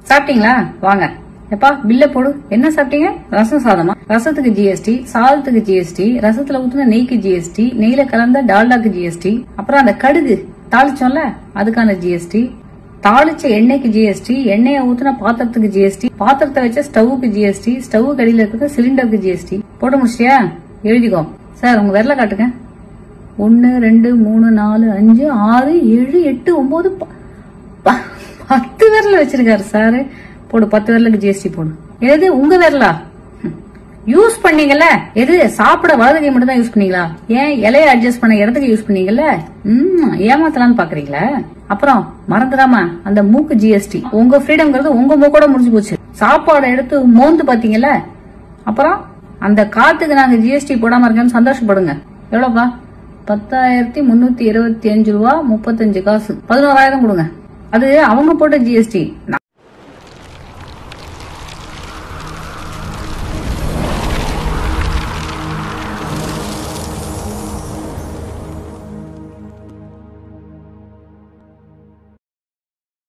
சாப்பிட்டீங்களா வாங்க எப்பா பில்ல போடு என்ன சாப்பிட்டீங்க ரசம் சாதமா ரசத்துக்கு ஜிஎஸ்டி சாதத்துக்கு ஜிஎஸ்டி ரசத்துல ஊத்துன நெய்க்கு ஜிஎஸ்டி நெய்ல கலந்த டால்டாக்கு ஜிஎஸ்டி அப்புறம் அந்த கடுகு தாளிச்சோம்ல அதுக்கான ஜிஎஸ்டி தாளிச்ச எண்ணெய்க்கு ஜிஎஸ்டி எண்ணெயை ஊத்துன பாத்திரத்துக்கு ஜிஎஸ்டி பாத்திரத்தை வச்ச ஸ்டவ்வுக்கு ஜிஎஸ்டி ஸ்டவ் கடியில இருக்கிற சிலிண்டருக்கு ஜிஎஸ்டி போட்டு முடிச்சியா எழுதிக்கோ சார் உங்க விரல காட்டுங்க ஒன்னு ரெண்டு மூணு நாலு அஞ்சு ஆறு ஏழு எட்டு ஒன்பது ப- ப- பத்து விரல வச்சிருக்காரு சார் போடு பத்து விரலுக்கு ஜிஎஸ்டி போடு எது உங்க விரலா யூஸ் பண்ணீங்கல்ல எது சாப்பிட வலது கை மட்டும் தான் யூஸ் பண்ணீங்களா ஏன் இலைய அட்ஜஸ்ட் பண்ண இடத்துக்கு யூஸ் பண்ணீங்கல்ல ம் ஏமாத்தலாம்னு பாக்குறீங்களா அப்புறம் மறந்துடாம அந்த மூக்கு ஜிஎஸ்டி உங்க ஃப்ரீடம்ங்கிறது உங்க மூக்கோட முடிஞ்சு போச்சு சாப்பாடை எடுத்து மோந்து பாத்தீங்கல்ல அப்புறம் அந்த காத்துக்கு நாங்க ஜிஎஸ்டி போடாம இருக்கேன்னு சந்தோஷப்படுங்க எவ்வளவுப்பா பத்தாயிரத்தி முன்னூத்தி இருபத்தி அஞ்சு ரூபா முப்பத்தஞ்சு காசு பதினோராயிரம் கொடுங்க அது அவங்க போட்ட ஜிஎஸ்டி